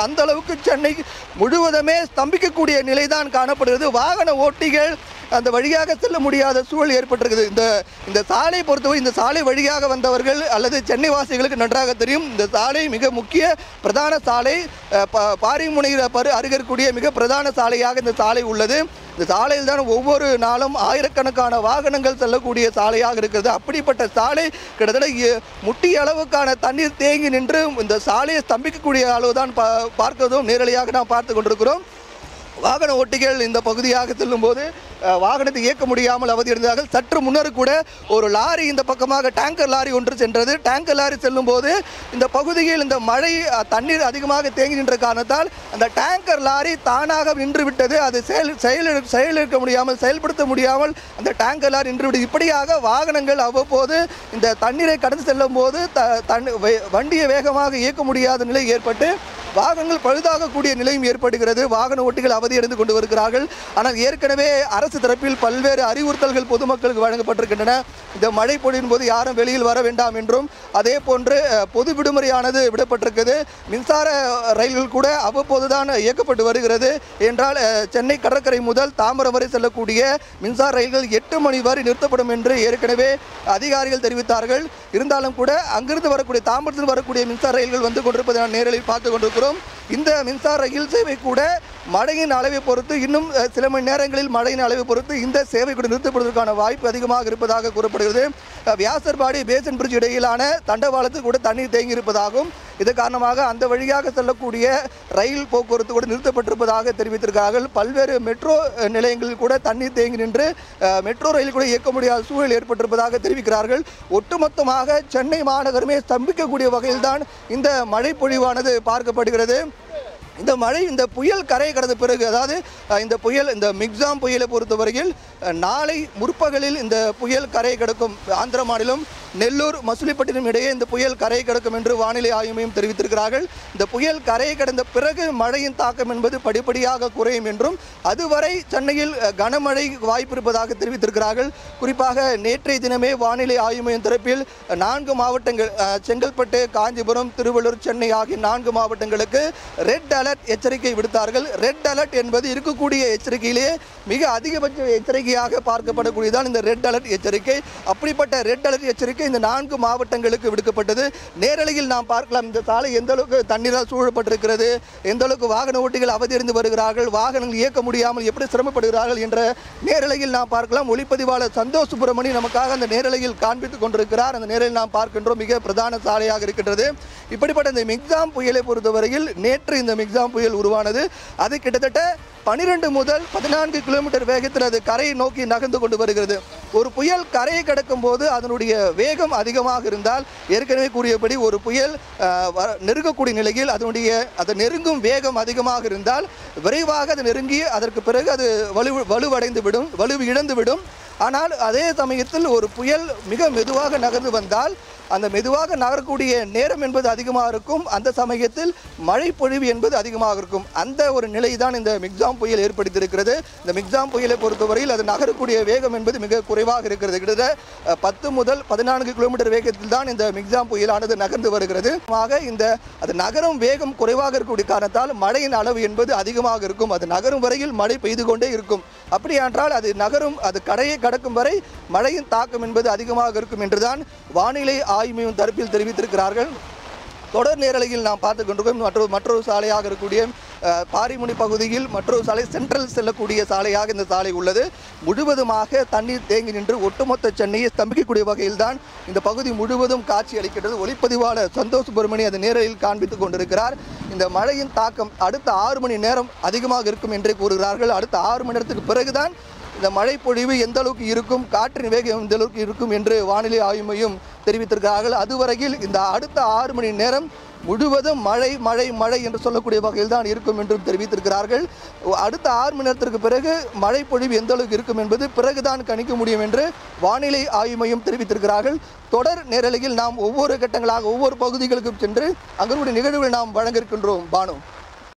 அந்த அளவுக்கு சென்னை முழுவதுமே ஸ்தம்பிக்கக்கூடிய நிலைதான் காணப்படுகிறது வாகன ஓட்டிகள் அந்த வழியாக செல்ல முடியாத சூழல் ஏற்பட்டிருக்குது இந்த இந்த சாலை பொறுத்தவரை இந்த சாலை வழியாக வந்தவர்கள் அல்லது சென்னை வாசிகளுக்கு நன்றாக தெரியும் இந்த சாலை மிக முக்கிய பிரதான சாலை அஹ், ப- பாரிமுனை பரு அருகக்கூடிய மிக பிரதான சாலையாக இந்த சாலை உள்ளது இந்த சாலையில் தான் ஒவ்வொரு நாளும் ஆயிரக்கணக்கான வாகனங்கள் செல்லக்கூடிய சாலையாக இருக்கிறது அப்படிப்பட்ட சாலை கிட்டத்தட்ட எ- முட்டி அளவுக்கான தண்ணீர் தேங்கி நின்று இந்த சாலையை ஸ்தம்பிக்கக்கூடிய அளவு தான் பா பார்க்கிறதும் நேரடியாக நாம் பார்த்து கொண்டிருக்கிறோம் வாகன ஓட்டிகள் இந்த பகுதியாக செல்லும்போது அஹ், வாகனத்தை இயக்க முடியாமல் அவதியிருந்தார்கள் சற்று முன்னர் கூட ஒரு லாரி இந்த பக்கமாக டேங்கர் லாரி ஒன்று சென்றது டேங்கர் லாரி செல்லும்போது இந்த பகுதியில் இந்த மழை அஹ், தண்ணீர் அதிகமாக தேங்கி நின்ற காரணத்தால் அந்த டேங்கர் லாரி தானாக நின்று விட்டது அது செயல் செயல் செயலிழக்க முடியாமல் செயல்படுத்த முடியாமல் அந்த டேங்கர் லாரி நின்று விட்டது இப்படியாக வாகனங்கள் அவ்வப்போது இந்த தண்ணீரை கடந்து செல்லும் போது த தண்ணி வே- வண்டியை வேகமாக இயக்க முடியாத நிலை ஏற்பட்டு வாகனங்கள் பழுதாகக்கூடிய நிலையும் ஏற்படுகிறது வாகன ஓட்டிகள் அவதியடைந்து கொண்டு வருகிறார்கள் ஆனால் ஏற்கனவே அரசு தரப்பில் பல்வேறு அறிவுறுத்தல்கள் பொதுமக்களுக்கு வழங்கப்பட்டிருக்கின்றன இந்த மழை பொழியின் போது யாரும் வெளியில் வர வேண்டாம் என்றும் அதே போன்று அஹ், பொது விடுமுறையானது விடப்பட்டிருக்கிறது மின்சார ரயில்கள் கூட அவ்வப்போது தான் இயக்கப்பட்டு வருகிறது என்றால் அஹ், சென்னை கடற்கரை முதல் தாம்பரம் வரை செல்லக்கூடிய மின்சார ரயில்கள் எட்டு மணி வரை நிறுத்தப்படும் என்று ஏற்கனவே அதிகாரிகள் தெரிவித்தார்கள் இருந்தாலும் கூட அங்கிருந்து வரக்கூடிய தாம்பரத்தில் வரக்கூடிய மின்சார ரயில்கள் வந்து கொண்டிருப்பதை நான் நேரில் பார்த்து கொண்டிருக்கிறோம் இந்த மின்சார ரயில் சேவை கூட மழையின் அளவை பொறுத்து இன்னும் அஹ், சில மணி நேரங்களில் மழையின் அளவை பொறுத்து இந்த சேவை கூட நிறுத்தப்படுவதற்கான வாய்ப்பு அதிகமாக இருப்பதாக கூறப்படுகிறது அஹ், வியாசர்பாடி பேசன் பிரிட்ஜ் இடையிலான தண்டவாளத்துக்கு கூட தண்ணீர் தேங்கி இருப்பதாகவும் இது காரணமாக அந்த வழியாக செல்லக்கூடிய ரயில் போக்குவரத்து கூட நிறுத்தப்பட்டிருப்பதாக தெரிவித்திருக்கிறார்கள் பல்வேறு மெட்ரோ அஹ், நிலையங்களில் கூட தண்ணீர் தேங்கி நின்று அஹ், மெட்ரோ ரயில் கூட இயக்க முடியாத சூழல் ஏற்பட்டிருப்பதாக தெரிவிக்கிறார்கள் ஒட்டுமொத்தமாக சென்னை மாநகரமே ஸ்தம்பிக்கக்கூடிய வகையில்தான் இந்த மழை பொழிவானது பார்க்கப்படுகிறது இந்த மழை இந்த புயல் கரை கடந்த பிறகு அதாவது அஹ், இந்த புயல் இந்த மிக்ஸாம் புயலை பொறுத்தவரையில் அஹ், நாளை முற்பகலில் இந்த புயல் கரை கடக்கும் ஆந்திர மாநிலம் நெல்லூர் மசுலிப்பட்டினம் இடையே இந்த புயல் கரை கடக்கும் என்று வானிலை ஆய்வு மையம் தெரிவித்திருக்கிறார்கள் இந்த புயல் கரை கடந்த பிறகு மழையின் தாக்கம் என்பது படிப்படியாக குறையும் என்றும் அதுவரை சென்னையில் அஹ், கனமழை வாய்ப்பு இருப்பதாக தெரிவித்திருக்கிறார்கள் குறிப்பாக நேற்றைய தினமே வானிலை ஆய்வு மையம் தரப்பில் அஹ், நான்கு மாவட்டங்கள் அஹ், செங்கல்பட்டு காஞ்சிபுரம் திருவள்ளூர் சென்னை ஆகிய நான்கு மாவட்டங்களுக்கு ரெட் அலர்ட் எச்சரிக்கை விடுத்தார்கள் ரெட் அலர்ட் என்பது இருக்கக்கூடிய எச்சரிக்கையிலேயே மிக அதிகபட்ச எச்சரிக்கையாக பார்க்கப்படக்கூடியதான் இந்த ரெட் அலர்ட் எச்சரிக்கை அப்படிப்பட்ட ரெட் அலர்ட் எச்சரிக்கை இந்த நான்கு மாவட்டங்களுக்கு விடுக்கப்பட்டது நேரலையில் நாம் பார்க்கலாம் இந்த சாலை எந்த அளவுக்கு தண்ணீரால் சூழப்பட்டிருக்கிறது எந்த அளவுக்கு வாகன ஓட்டிகள் அவதியடைந்து வருகிறார்கள் வாகனங்கள் இயக்க முடியாமல் எப்படி சிரமப்படுகிறார்கள் என்ற நேரலையில் நாம் பார்க்கலாம் ஒளிப்பதிவாளர் சந்தோஷ் சுப்பிரமணி நமக்காக அந்த நேரலையில் காண்பித்துக் கொண்டிருக்கிறார் அந்த நேரலையில் நாம் பார்க்கின்றோம் மிக பிரதான சாலையாக இருக்கின்றது இப்படிப்பட்ட இந்த மிக்ஸாம் புயலை பொறுத்தவரையில் நேற்று இந்த மிக்ஸாம் புயல் உருவானது அது கிட்டத்தட்ட பனிரெண்டு முதல் பதினான்கு கிலோமீட்டர் வேகத்தில் அது கரையை நோக்கி நகர்ந்து கொண்டு வருகிறது ஒரு புயல் கரையை கடக்கும் போது அதனுடைய வேகம் அதிகமாக இருந்தால் ஏற்கனவே கூறியபடி ஒரு புயல் அஹ், வர- நெருங்கக்கூடிய நிலையில் அதனுடைய அது நெருங்கும் வேகம் அதிகமாக இருந்தால் விரைவாக அது நெருங்கி அதற்கு பிறகு அது வலு வலுவடைந்து விடும் வலு இழந்து விடும் ஆனால் அதே சமயத்தில் ஒரு புயல் மிக மெதுவாக நகர்ந்து வந்தால் அந்த மெதுவாக நகரக்கூடிய நேரம் என்பது அதிகமாக இருக்கும் அந்த சமயத்தில் மழை பொழிவு என்பது அதிகமாக இருக்கும் அந்த ஒரு நிலை தான் இந்த மிக்ஸாம் புயல் ஏற்படுத்தியிருக்கிறது இந்த மிக்ஸாம் புயலை பொறுத்தவரையில் அது நகரக்கூடிய வேகம் என்பது மிக குறைவாக இருக்கிறது கிட்டத்தட்ட அஹ், பத்து முதல் பதினான்கு கிலோமீட்டர் வேகத்தில் தான் இந்த மிக்ஸாம் புயலானது நகர்ந்து வருகிறது ஆக இந்த அது நகரும் வேகம் குறைவாக இருக்கக்கூடிய காரணத்தால் மழையின் அளவு என்பது அதிகமாக இருக்கும் அது நகரும் வரையில் மழை பெய்து கொண்டே இருக்கும் அப்படி என்றால் அது நகரும் அது கடையை கடக்கும் வரை மழையின் தாக்கம் என்பது அதிகமாக இருக்கும் என்றுதான் வானிலை ஆய்வு மையம் தரப்பில் தெரிவித்திருக்கிறார்கள் தொடர் நேரலையில் நாம் பார்த்து கொண்டிருக்கோம் மற்றொரு மற்றொரு சாலையாக இருக்கக்கூடிய அஹ், பாரிமுனி பகுதியில் மற்றொரு சாலை சென்ட்ரல் செல்லக்கூடிய சாலையாக இந்த சாலை உள்ளது முழுவதுமாக தண்ணீர் தேங்கி நின்று ஒட்டுமொத்த சென்னையை ஸ்தம்பிக்கக்கூடிய வகையில்தான் இந்த பகுதி முழுவதும் காட்சி அளிக்கிறது ஒளிப்பதிவாளர் சந்தோஷ் சுப்பிரமணி அது நேரலில் காண்பித்துக் கொண்டிருக்கிறார் இந்த மழையின் தாக்கம் அடுத்த ஆறு மணி நேரம் அதிகமாக இருக்கும் என்றே கூறுகிறார்கள் அடுத்த ஆறு மணி நேரத்துக்கு பிறகுதான் இந்த மழை பொழிவு எந்த அளவுக்கு இருக்கும் காற்றின் வேகம் எந்த அளவுக்கு இருக்கும் என்று வானிலை ஆய்வு மையம் தெரிவித்திருக்கிறார்கள் அதுவரையில் இந்த அடுத்த ஆறு மணி நேரம் முழுவதும் மழை மழை மழை என்று சொல்லக்கூடிய வகையில் தான் இருக்கும் என்றும் தெரிவித்திருக்கிறார்கள் அடுத்த ஆறு மணி நேரத்திற்கு பிறகு மழை பொழிவு எந்த அளவுக்கு இருக்கும் என்பது பிறகுதான் கணிக்க முடியும் என்று வானிலை ஆய்வு மையம் தெரிவித்திருக்கிறார்கள் தொடர் நேரலையில் நாம் ஒவ்வொரு கட்டங்களாக ஒவ்வொரு பகுதிகளுக்கும் சென்று அங்களுடைய நிகழ்வுகளை நாம் வழங்க இருக்கின்றோம் பானு